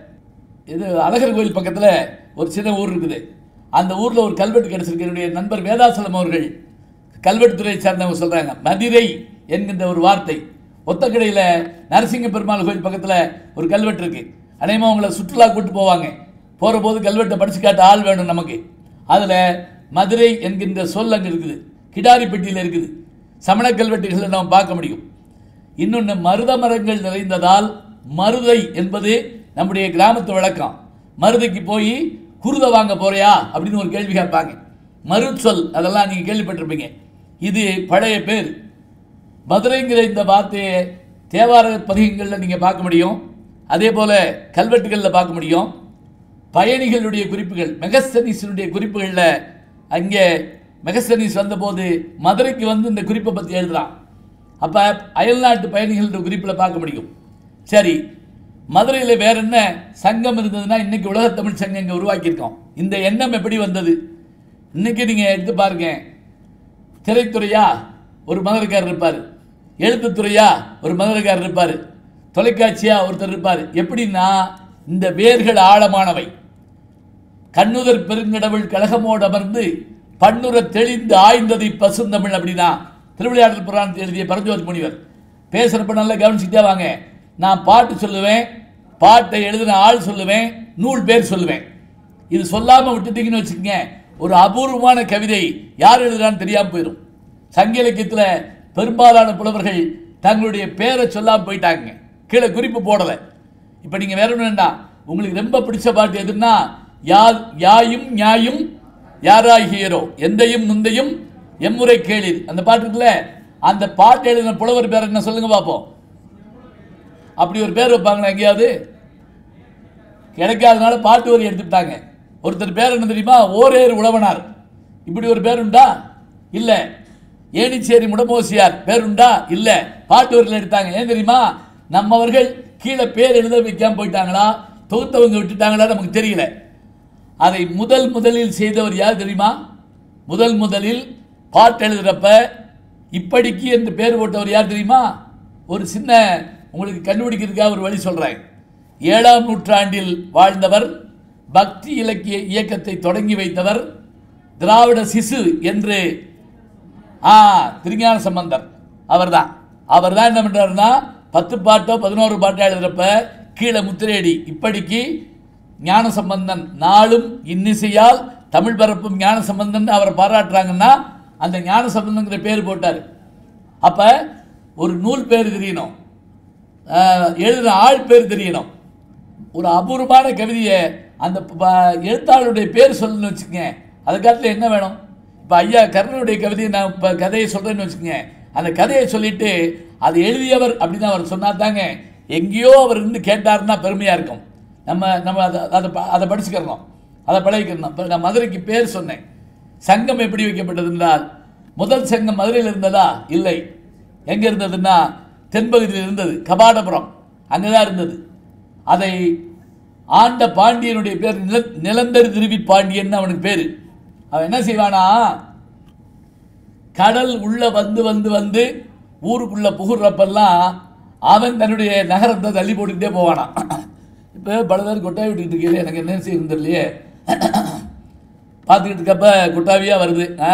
இது அழகர் கோயில் பக்கத்தில் ஒரு சின்ன ஊர் இருக்குது அந்த ஊரில் ஒரு கல்வெட்டு கிடச்சிருக்கு என்னுடைய நண்பர் வேதாசலம் அவர்கள் கல்வெட்டுத்துறையை சேர்ந்தவங்க சொல்கிறாங்க மதிரை என்கின்ற ஒரு வார்த்தை ஒத்தக்கடையில் நரசிங்க பெருமாள் கோயில் பக்கத்தில் ஒரு கல்வெட்டு இருக்குது அநேகமாக அவங்கள சுற்றுலா கூட்டு போவாங்க போகிற போது கல்வெட்டை படிச்சு காட்ட ஆள் வேணும் நமக்கு அதில் மதுரை என்கின்ற சொல் அங்கே இருக்குது கிடாரிப்பட்டியில் இருக்குது சமண கல்வெட்டுகளை நம்ம பார்க்க முடியும் இன்னொன்று மருத மரங்கள் நிறைந்ததால் மருதை என்பது நம்முடைய கிராமத்து வழக்கம் மருதைக்கு போய் குருதை வாங்க போறியா அப்படின்னு ஒரு கேள்வி கேட்பாங்க மருச்சொல் அதெல்லாம் நீங்கள் கேள்விப்பட்டிருப்பீங்க இது பழைய பேர் மதுரைங்கிற இந்த வார்த்தையை தேவார பதிகங்களில் நீங்கள் பார்க்க முடியும் அதே போல் கல்வெட்டுகளில் பார்க்க முடியும் பயணிகளுடைய குறிப்புகள் மெகஸ்தனீஸனுடைய குறிப்புகளில் அங்கே மெகஸ்தனீஸ் வந்தபோது மதுரைக்கு வந்து இந்த குறிப்பை பற்றி எழுதுறான் அப்போ அயல்நாட்டு பயணிகளுடைய குறிப்பில் பார்க்க முடியும் சரி மதுரையில் வேற என்ன சங்கம் இருந்ததுன்னா இன்னைக்கு உலகத் தமிழ் சங்கம் இங்கே உருவாக்கியிருக்கோம் இந்த எண்ணம் எப்படி வந்தது இன்னைக்கு நீங்கள் எடுத்து பாருங்க திரைத்துறையா ஒரு மதுரைக்காரர் இருப்பார் எழுத்துத்துறையா ஒரு மதுரைக்காரர் இருப்பார் தொலைக்காட்சியா ஒருத்தர் இருப்பார் எப்படின்னா இந்த வேர்கள் ஆழமானவை கண்ணுதர் பெருங்கடவுள் கழகமோடு அமர்ந்து பண்ணுற தெளிந்து ஆய்ந்ததை பசுந்தமிழ் அப்படின்னா திருவிளையாடல் புராணத்தை எழுதிய பரஞ்சோதி முனிவர் பேசுகிறப்ப நல்லா கவனிச்சுட்டே வாங்க நான் பாட்டு சொல்லுவேன் பாட்டை எழுதின ஆள் சொல்லுவேன் நூல் பேர் சொல்லுவேன் இது சொல்லாமல் விட்டுட்டீங்கன்னு வச்சுக்கோங்க ஒரு அபூர்வமான கவிதை யார் எழுதுறான்னு தெரியாமல் போயிடும் சங்க இலக்கியத்தில் பெரும்பாலான புலவர்கள் தங்களுடைய பேரை சொல்லாமல் போயிட்டாங்க கீழே குறிப்பு போடலை இப்போ நீங்கள் வேற ஒன்றும் வேண்டாம் உங்களுக்கு ரொம்ப பிடிச்ச பாட்டு எதுன்னா யா யாயும் நியாயும் யாராகியரோ எந்தையும் நுந்தையும் எம்முறை கேளீர் அந்த பாட்டு இருக்குல்ல அந்த பாட்டு எழுதின புலவர் பேர் என்ன சொல்லுங்க பார்ப்போம் அப்படி ஒரு பேர் வைப்பாங்களா எங்கேயாவது கிடைக்காதனால பாட்டு வரி எடுத்துட்டாங்க ஒருத்தர் பேர் என்ன தெரியுமா ஓரேர் உழவனார் இப்படி ஒரு பேர் உண்டா இல்லை ஏனிச்சேரி முடமோசியார் பேர் உண்டா இல்லை பாட்டு வரியில் எடுத்தாங்க ஏன் தெரியுமா நம்மவர்கள் கீழே பேர் எழுத வைக்காம போயிட்டாங்களா தொகுத்தவங்க விட்டுட்டாங்களா நமக்கு தெரியல அதை முதல் முதலில் செய்தவர் யார் தெரியுமா முதல் முதலில் பாட்டு எழுதுறப்ப இப்படிக்கு என்று பேர் போட்டவர் யார் தெரியுமா ஒரு சின்ன உங்களுக்கு கண்டுபிடிக்கிறதுக்காக ஒரு வழி சொல்றேன் ஏழாம் நூற்றாண்டில் வாழ்ந்தவர் பக்தி இலக்கிய இயக்கத்தை தொடங்கி வைத்தவர் திராவிட சிசு என்று ஆ திருஞான சம்பந்தர் அவர்தான் அவர் தான் என்ன பண்றாருன்னா பத்து பாட்டோ பதினோரு பாட்டோ எழுதுறப்ப கீழே முத்திரையடி இப்படிக்கு ஞான சம்பந்தன் நாளும் இன்னிசையால் தமிழ் பரப்பும் ஞான சம்பந்தன் அவரை பாராட்டுறாங்கன்னா அந்த ஞான சம்பந்தங்கிற பேர் போட்டார் அப்ப ஒரு நூல் பேர் தெரியணும் ஆஹ், எழுதுன ஆள் பேர் தெரியணும் ஒரு அபூர்வமான கவிதையை அந்த ப- எழுத்தாளருடைய பேர் சொல்லணும்னு வச்சுக்கங்க அதுக்காட்டில் என்ன வேணும் இப்போ ஐயா கர்ணனுடைய கவிதையை நான் இப்போ கதையை சொல்கிறேன்னு வச்சுக்கங்க அந்த கதையை சொல்லிட்டு அது எழுதியவர் அப்படின்னு அவர் சொன்னா தாங்க எங்கேயோ அவர் இருந்து கேட்டாருன்னா பெருமையாக இருக்கும் நம்ம நம்ம அதை அதை ப- அதை படிச்சுக்கிறணும் அதை பழகிக்கிறணும் இப்போ நான் மதுரைக்கு பேர் சொன்னேன் சங்கம் எப்படி வைக்கப்பட்டது என்றால் முதல் சங்கம் மதுரையில் இருந்ததா இல்லை எங்கே இருந்ததுன்னா தென்பகுதியில் இருந்தது கபாடபுரம் அங்கே தான் இருந்தது அதை ஆண்ட பாண்டியனுடைய பேர் நில நிலந்தரி திருவி பாண்டியன் அவனுக்கு பேர் அவன் என்ன செய்வானா கடல் உள்ள வந்து வந்து வந்து ஊருக்குள்ள புகுறப்பெல்லாம் அவன் தன்னுடைய நகரத்தை தள்ளி போட்டுக்கிட்டே போவானாம் இப்போ பல பேர் கொட்டாய் விட்டுக்கிட்டு இருக்கீங்களே எனக்கு என்ன செய்யணும் தெரியலையே பார்த்துக்கிட்டு இருக்கப்ப கொட்டாவியாக வருது ஆ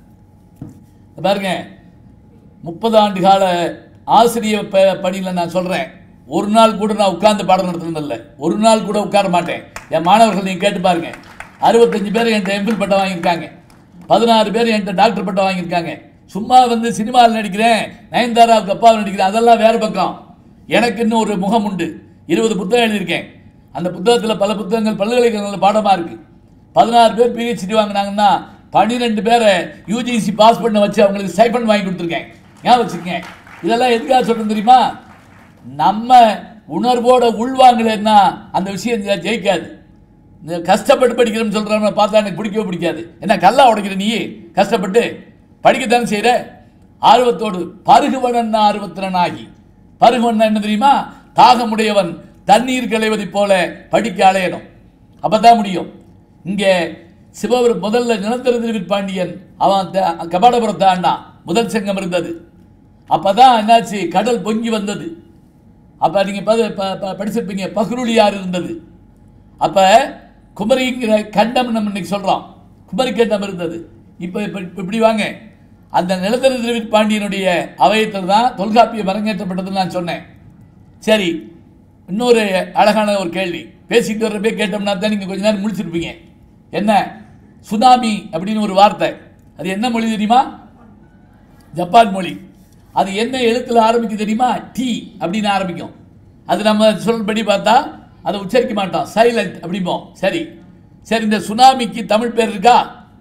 இத பாருங்க முப்பது ஆண்டு கால ஆசிரிய ப பணியில் நான் சொல்கிறேன் ஒரு நாள் கூட நான் உட்கார்ந்து பாடம் நடத்துனதில்லை ஒரு நாள் கூட உட்கார மாட்டேன் என் மாணவர்கள் நீங்கள் கேட்டு பாருங்க அறுபத்தஞ்சு பேர் என்கிட்ட எம்ஃபில் பட்டம் வாங்கியிருக்காங்க பதினாறு பேர் என்கிட்ட டாக்டர் பட்டம் வாங்கியிருக்காங்க சும்மா வந்து சினிமாவில் நடிக்கிறேன் நயன்தாராவுக்கு அப்பாவில் நடிக்கிறேன் அதெல்லாம் வேறு பக்கம் எனக்கு இன்னும் ஒரு முகம் உண்டு இருபது புத்தகம் எழுதியிருக்கேன் அந்த புத்தகத்தில் பல புத்தகங்கள் பல்கலைக்கழகங்களில் பாடமாக இருக்குது பதினாறு பேர் பிஹெச்டி வாங்கினாங்கன்னா பன்னிரெண்டு பேரை யூஜிசி பாஸ் பண்ண வச்சு அவங்களுக்கு ஸ்டைபன் வாங்கி கொடுத்துருக்கேன் ஞாபகம் வச்சுக்கங்க இதெல்லாம் எதுக்காக சொல்றேன் தெரியுமா நம்ம உணர்வோட உள்வாங்கலைன்னா அந்த விஷயம் ஜெ- ஜெயிக்காது இந்த கஷ்டப்பட்டு படிக்கிறோம்னு சொல்கிறவனை பார்த்தா எனக்கு பிடிக்கவே பிடிக்காது என்ன கல்லா உடைக்கிற நீ கஷ்டப்பட்டு படிக்கத்தானே செய்கிற ஆர்வத்தோடு பருகுவனன் ஆர்வத்திறன் ஆகி பருகுவன் என்ன தெரியுமா தாகமுடையவன் தண்ணீர் களைவதைப் போல படிக்க அலையணும் அப்பதான் முடியும் இங்கே சிவபுர முதல்ல நிலத்தர பாண்டியன் அவன் த- கபாடபுரத்தை ஆண்டான் முதல் சங்கம் இருந்தது அப்பதான் என்னாச்சு கடல் பொங்கி வந்தது அப்ப நீங்க ப- ப- ப- படிச்சிருப்பீங்க பகுருளியார் இருந்தது அப்ப குமரிங்கிற கண்டம் நம்ம இன்னைக்கு சொல்றோம் குமரி கண்டம் இருந்தது இப்ப இப்ப இப்ப இப்படி வாங்க அந்த நிலத்தர திருவி பாண்டியனுடைய அவயத்தில் தான் தொல்காப்பியம் அரங்கேற்றப்பட்டதுன்னு நான் சொன்னேன் சரி இன்னொரு அழகான ஒரு கேள்வி பேசிட்டு வர்றப்பே கேட்டோம்னா தான் நீங்கள் கொஞ்ச நேரம் முடிச்சிருப்பீங்க என்ன சுனாமி அப்படின்னு ஒரு வார்த்தை அது என்ன மொழி தெரியுமா ஜப்பான் மொழி அது என்ன எழுத்துல ஆரம்பிக்கும் தெரியுமா டி அப்படின்னு ஆரம்பிக்கும் அது நம்ம சொல்படி பார்த்தா அதை உச்சரிக்க மாட்டோம் சைலண்ட் அப்படிம்போம் சரி சரி இந்த சுனாமிக்கு தமிழ் பேர் இருக்கா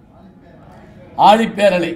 ஆழிப்பேரலை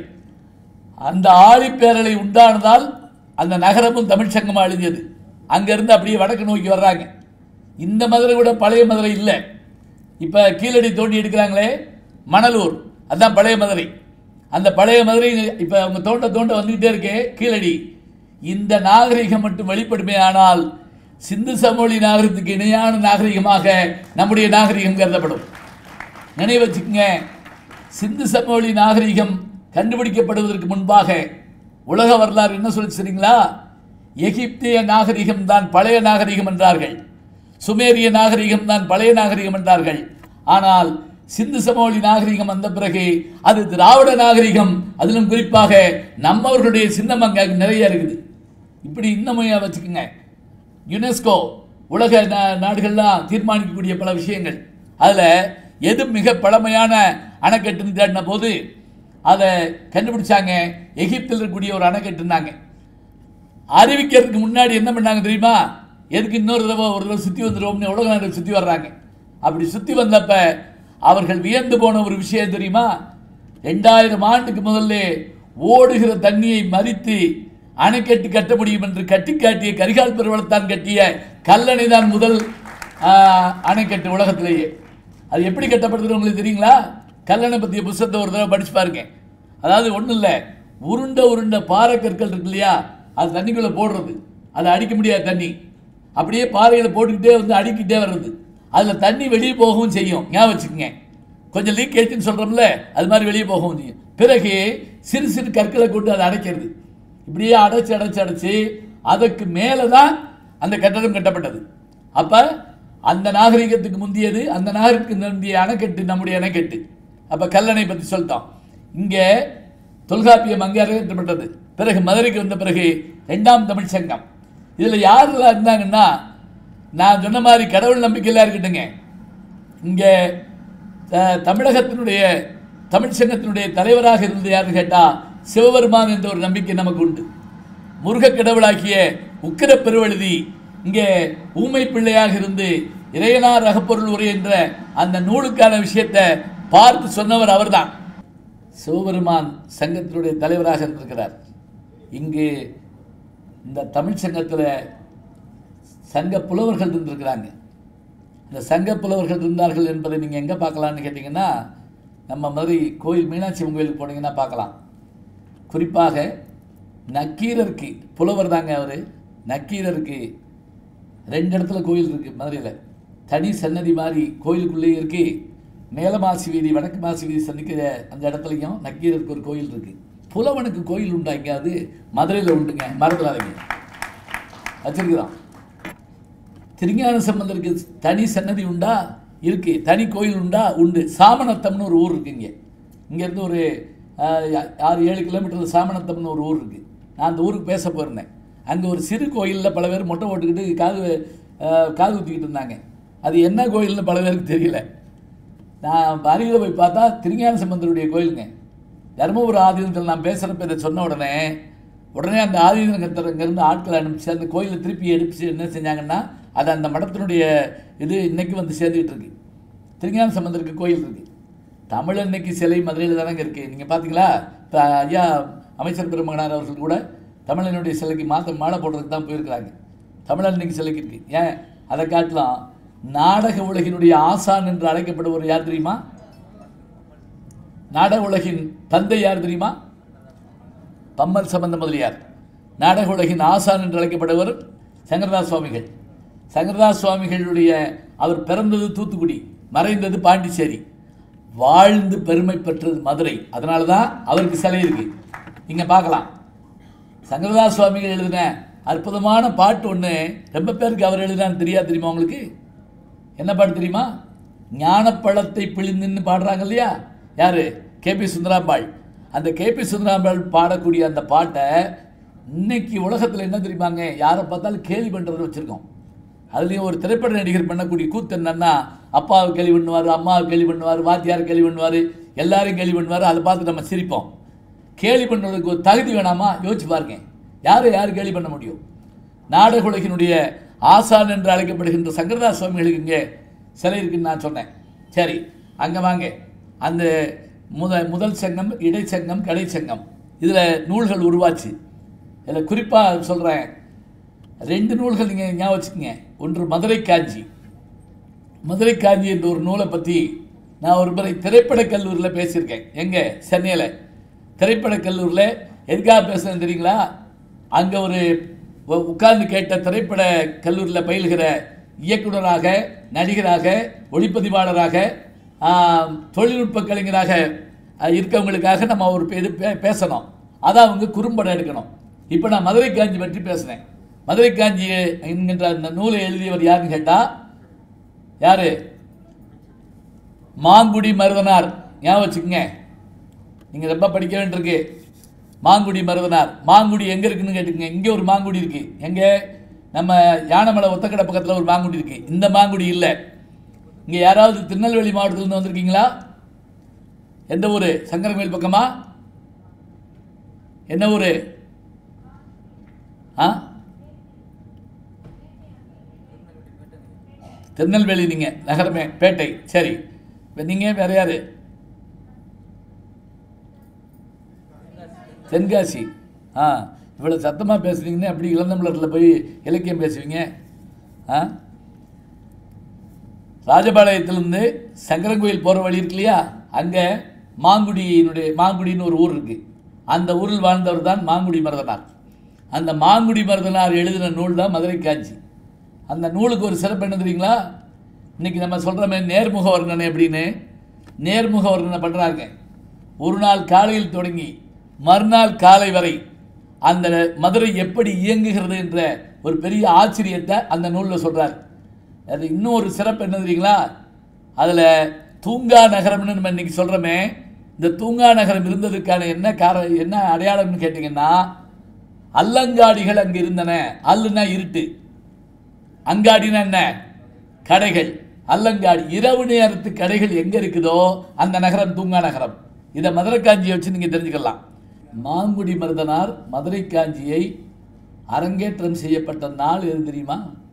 அந்த ஆழிப்பேரலை உண்டானதால் அந்த நகரமும் தமிழ் சங்கமாக அழிஞ்சது அங்கேருந்து அப்படியே வடக்கு நோக்கி வர்றாங்க இந்த மதுரை விட பழைய மதுரை இல்லை இப்போ கீழடி தோண்டி எடுக்கிறாங்களே மணலூர் அதான் பழைய மதுரை அந்த பழைய மதுரை இப்போ அவங்க தோண்ட தோண்ட வந்துக்கிட்டே இருக்கே கீழடி இந்த நாகரிகம் மட்டும் வெளிப்படுமே ஆனால் சிந்து சமவெளி நாகரிகத்துக்கு இணையான நாகரிகமாக நம்முடைய நாகரிகம் கருதப்படும் நினைவு வச்சுக்கங்க சிந்து சமவெளி நாகரிகம் கண்டுபிடிக்கப்படுவதற்கு முன்பாக உலக வரலாறு என்ன சொல்லி சரிங்களா எகிப்திய நாகரிகம் தான் பழைய நாகரிகம் என்றார்கள் சுமேரிய நாகரிகம் தான் பழைய நாகரிகம் என்றார்கள் ஆனால் சிந்து சமவெளி நாகரிகம் வந்த பிறகு அது திராவிட நாகரிகம் அதிலும் குறிப்பாக நம்மவர்களுடைய சின்னம் அங்க நிறைய இருக்குது இப்படி இன்னமும் வச்சுக்கோங்க யுனெஸ்கோ உலக நா- நாடுகள்லாம் தீர்மானிக்கக்கூடிய பல விஷயங்கள் அதில் எது மிக பழமையான அணைக்கட்டுன்னு தேடின போது அதை கண்டுபிடிச்சாங்க எகிப்தில் இருக்கக்கூடிய ஒரு அணைக்கட்டுனாங்க அறிவிக்கிறதுக்கு முன்னாடி என்ன பண்ணாங்க தெரியுமா எதுக்கு இன்னொரு தடவை ஒரு தடவை சுற்றி வந்துடுவோம்னு உலக நாடுகள் சுற்றி வர்றாங்க அப்படி சுற்றி வந்தப்ப அவர்கள் வியந்து போன ஒரு விஷயம் தெரியுமா ரெண்டாயிரம் ஆண்டுக்கு முதல்ல ஓடுகிற தண்ணியை மறித்து அணைக்கட்டு கட்ட முடியும் என்று கட்டி காட்டிய கரிகால் பெருவளத்தான் கட்டிய கல்லணை தான் முதல் ஆஹ், அணைக்கட்டு உலகத்திலேயே அது எப்படி கட்டப்படுதுன்னு உங்களுக்கு தெரியுங்களா கல்லணை பற்றிய புத்தகத்தை ஒரு தடவை படிச்சு பாருங்க அதாவது ஒன்றும் இல்லை உருண்டை உருண்டை பாறை கற்கள் இருக்கு இல்லையா அது தண்ணிக்குள்ளே போடுறது அதை அடிக்க முடியாது தண்ணி அப்படியே பாறைகளை போட்டுக்கிட்டே வந்து அடிக்கிட்டே வர்றது அதில் தண்ணி வெளியே போகவும் செய்யும் ஞாபகம் வச்சுக்கோங்க கொஞ்சம் லீக்கேஜ்னு சொல்கிறோம்ல அது மாதிரி வெளியே போகவும் செய்யும் பிறகு சிறு சிறு கற்களை கொண்டு அதை அடைக்கிறது இப்படியே அடைச்சு அடைச்சு அடைச்சு அதற்கு மேலே தான் அந்த கட்டடம் கட்டப்பட்டது அப்போ அந்த நாகரிகத்துக்கு முந்தியது அந்த நாகரிகத்துக்கு முந்திய அணைக்கட்டு நம்முடைய அணைக்கட்டு அப்போ கல்லணை பற்றி சொல்லிட்டோம் இங்கே தொல்காப்பியம் அங்கே அரங்கேற்றப்பட்டது பிறகு மதுரைக்கு வந்த பிறகு ரெண்டாம் தமிழ் சங்கம் இதில் யாரெல்லாம் இருந்தாங்கன்னா நான் சொன்ன மாதிரி கடவுள் நம்பிக்கையெல்லாம் இருக்கட்டுங்க இங்கே த- தமிழகத்தினுடைய தமிழ் சங்கத்தினுடைய தலைவராக இருந்தது யாருன்னு கேட்டால் சிவபெருமான் என்ற ஒரு நம்பிக்கை நமக்கு உண்டு முருகக் கடவுளாகிய உக்கிர பெருவழுதி இங்கே ஊமை பிள்ளையாக இருந்து இறையனார் அகப்பொருள் உரை என்ற அந்த நூலுக்கான விஷயத்தை பார்த்து சொன்னவர் அவர்தான் சிவபெருமான் சங்கத்தினுடைய தலைவராக இருந்திருக்கிறார் இங்கு இந்த தமிழ் சங்கத்தில் சங்க புலவர்கள் இருந்திருக்கிறாங்க இந்த சங்க புலவர்கள் இருந்தார்கள் என்பதை நீங்கள் எங்கே பார்க்கலான்னு கேட்டிங்கன்னா நம்ம மதுரை கோயில் மீனாட்சி அம்மன் கோயிலுக்கு போனீங்கன்னா பார்க்கலாம் குறிப்பாக நக்கீரருக்கு புலவர் தாங்க அவர் நக்கீரருக்கு ரெண்டு இடத்துல கோயில் இருக்குது மதுரையில் தனி சன்னதி மாதிரி கோயிலுக்குள்ளேயே இருக்கு மேலமாசி வீதி வடக்கு மாசி வீதி சந்திக்கிற அந்த இடத்துலையும் நக்கீரருக்கு ஒரு கோயில் இருக்குது புலவனுக்கு கோயில் உண்டா எங்கேயாவது மதுரையில் உண்டுங்க மறந்துடாதீங்க வச்சிருக்கிறான் திருஞான சம்பந்தருக்கு தனி சன்னதி உண்டா இருக்கு தனி கோயில் உண்டா உண்டு சாமநத்தம்னு ஒரு ஊர் இருக்கு இங்கே இங்கேருந்து ஒரு ஆஹ், ஆறு ஏழு கிலோமீட்டர் சாமநத்தம்னு ஒரு ஊர் இருக்குது நான் அந்த ஊருக்கு பேச போயிருந்தேன் அங்கே ஒரு சிறு கோயிலில் பல பேர் மொட்டை போட்டுக்கிட்டு காது ஆஹ், காது ஊற்றிக்கிட்டு இருந்தாங்க அது என்ன கோயில்னு பல பேருக்கு தெரியல நான் அருகில் போய் பார்த்தா திருஞான சம்பந்தருடைய கோயிலுங்க தருமபுரி ஆதீனத்தில் நான் பேசுகிறப்ப இதை சொன்ன உடனே உடனே அந்த ஆதீன கத்தர் இங்கேருந்து ஆட்களை அனுப்பிச்சு அந்த கோயிலை திருப்பி எடுப்பிச்சு என்ன செஞ்சாங்கன்னா அது அந்த மடத்தினுடைய இது இன்னைக்கு வந்து சேர்ந்துக்கிட்டு இருக்கு திருஞான சம்பந்தருக்கு கோயில் இருக்கு தமிழ் அன்னைக்கு சிலை மதுரையில் தானங்க இருக்குது நீங்கள் பார்த்தீங்களா இப்போ ஐயா அமைச்சர் பெருமகனார் அவர்கள் கூட தமிழனுடைய சிலைக்கு மாற்ற மாலை போடுறதுக்கு தான் போயிருக்கிறாங்க தமிழ் அன்னைக்கு சிலைக்கு இருக்கு ஏன் அதை காட்டலாம் நாடக உலகினுடைய ஆசான் என்று அழைக்கப்படுவர் யார் தெரியுமா நாடக உலகின் தந்தை யார் தெரியுமா பம்மல் சம்பந்த முதலியார் நாடக உலகின் ஆசான் என்று அழைக்கப்படுவர் சங்கரதாஸ் சுவாமிகள் சங்கரதாஸ் சுவாமிகளுடைய அவர் பிறந்தது தூத்துக்குடி மறைந்தது பாண்டிச்சேரி வாழ்ந்து பெருமை பெற்றது மதுரை அதனால தான் அவருக்கு சிலை இருக்கு நீங்க பார்க்கலாம் சங்கரதாஸ் சுவாமிகள் எழுதின அற்புதமான பாட்டு ஒன்று ரொம்ப பேருக்கு அவர் எழுதினான்னு தெரியாது தெரியுமா உங்களுக்கு என்ன பாட்டு தெரியுமா ஞானப்பழத்தை பிழிந்துன்னு பாடுறாங்க இல்லையா யாரு கேபி சுந்தராம்பாள் அந்த கேபி சுந்தராம்பாள் பாடக்கூடிய அந்த பாட்டை இன்னைக்கு உலகத்தில் என்ன தெரியுமாங்க யாரை பார்த்தாலும் கேலி பண்ணுறது வச்சுருக்கோம் அதுலேயும் ஒரு திரைப்பட நடிகர் பண்ணக்கூடிய கூத்து என்னன்னா அப்பாவை கேலி பண்ணுவார் அம்மாவை கேலி பண்ணுவார் வாத்தியார் கேலி பண்ணுவார் எல்லாரையும் கேலி பண்ணுவார் அதை பார்த்து நம்ம சிரிப்போம் கேலி பண்ணுறதுக்கு ஒரு தகுதி வேணாமா யோசிச்சு பாருங்க யாரை யார் கேலி பண்ண முடியும் நாடக உலகினுடைய ஆசான் என்று அழைக்கப்படுகின்ற சங்கரதாஸ் சுவாமிகளுக்கு இங்கே சிலை இருக்குன்னு நான் சொன்னேன் சரி அங்கே வாங்க அந்த முத முதல் சங்கம் இடைச்சங்கம் கடைச்சங்கம் இதில் நூல்கள் உருவாச்சு இதில் குறிப்பாக சொல்கிறேன் ரெண்டு நூல்கள் நீங்கள் ஞாபகம் வச்சுக்கோங்க ஒன்று மதுரை காஞ்சி மதுரை காஞ்சி என்ற ஒரு நூலை பற்றி நான் ஒரு முறை திரைப்படக் கல்லூரியில் பேசியிருக்கேன் எங்கே சென்னையில் திரைப்படக் கல்லூரியில் எதுக்காக பேசுகிறேன் தெரியுங்களா அங்கே ஒரு உ- உட்கார்ந்து கேட்ட திரைப்பட கல்லூரியில் பயில்கிற இயக்குனராக நடிகராக ஒளிப்பதிவாளராக ஆம், தொழில்நுட்ப கலைஞராக ஆ, இருக்கவங்களுக்காக நம்ம ஒரு இது பே- பேசணும் அதான் அவங்க குறும்படம் எடுக்கணும் இப்போ நான் மதுரை காஞ்சி பற்றி பேசினேன் மதுரை காஞ்சி என்கின்ற அந்த நூலை எழுதியவர் யாருன்னு கேட்டால் யாரு மாங்குடி மருதனார் ஞாபகம் வச்சுக்கோங்க நீங்கள் ரொம்ப படிக்க வேண்டியிருக்கு மாங்குடி மருதனார் மாங்குடி எங்கே இருக்குன்னு கேட்டுக்கங்க இங்கே ஒரு மாங்குடி இருக்கு எங்கே நம்ம யானமலை ஒத்தக்கடை பக்கத்தில் ஒரு மாங்குடி இருக்கு இந்த மாங்குடி இல்லை இங்கே யாராவது திருநெல்வேலி மாவட்டத்திலேருந்து வந்திருக்கீங்களா எந்த ஊர் சங்கரங்கோயில் பக்கமா என்ன ஊர் ஆ திருநெல்வேலி நீங்கள் நகரமே பேட்டை சரி இப்போ நீங்கள் வேற யார் தென்காசி ஆ இவ்வளோ சத்தமாக பேசுனீங்கன்னு அப்படி இளந்தமிழரில் போய் இலக்கியம் பேசுவீங்க ஆ ராஜபாளையத்திலேருந்து சங்கரங்கோயில் போகிற வழி இருக்கு இல்லையா அங்கே மாங்குடியினுடைய மாங்குடின்னு ஒரு ஊர் இருக்குது அந்த ஊரில் வாழ்ந்தவர் தான் மாங்குடி மருதனார் அந்த மாங்குடி மருதனார் எழுதின நூல் தான் மதுரை காஞ்சி அந்த நூலுக்கு ஒரு சிறப்பு என்ன தெரியுங்களா இன்னைக்கு நம்ம சொல்கிறோமே நேர்முக வர்ணனை அப்படின்னு நேர்முக வர்ணனை பண்ணுறாங்க ஒரு நாள் காலையில் தொடங்கி மறுநாள் காலை வரை அந்த மதுரை எப்படி இயங்குகிறது என்ற ஒரு பெரிய ஆச்சரியத்தை அந்த நூலில் சொல்றார் அது இன்னும் ஒரு சிறப்பு என்ன தெரியுங்களா அதில் தூங்கா நகரம்னு நம்ம இன்னைக்கு சொல்கிறோமே இந்த தூங்கா நகரம் இருந்ததுக்கான என்ன கார என்ன அடையாளம்னு கேட்டிங்கன்னா அல்லங்காடிகள் அங்கே இருந்தன அல்லுனா இருட்டு அங்காடினா என்ன கடைகள் அல்லங்காடி இரவு நேரத்து கடைகள் எங்க இருக்குதோ அந்த நகரம் தூங்கா நகரம் இதை மதுரை காஞ்சியை வச்சு நீங்க தெரிஞ்சுக்கலாம் மாங்குடி மருதனார் மதுரை காஞ்சியை அரங்கேற்றம் செய்யப்பட்ட நாள் எது தெரியுமா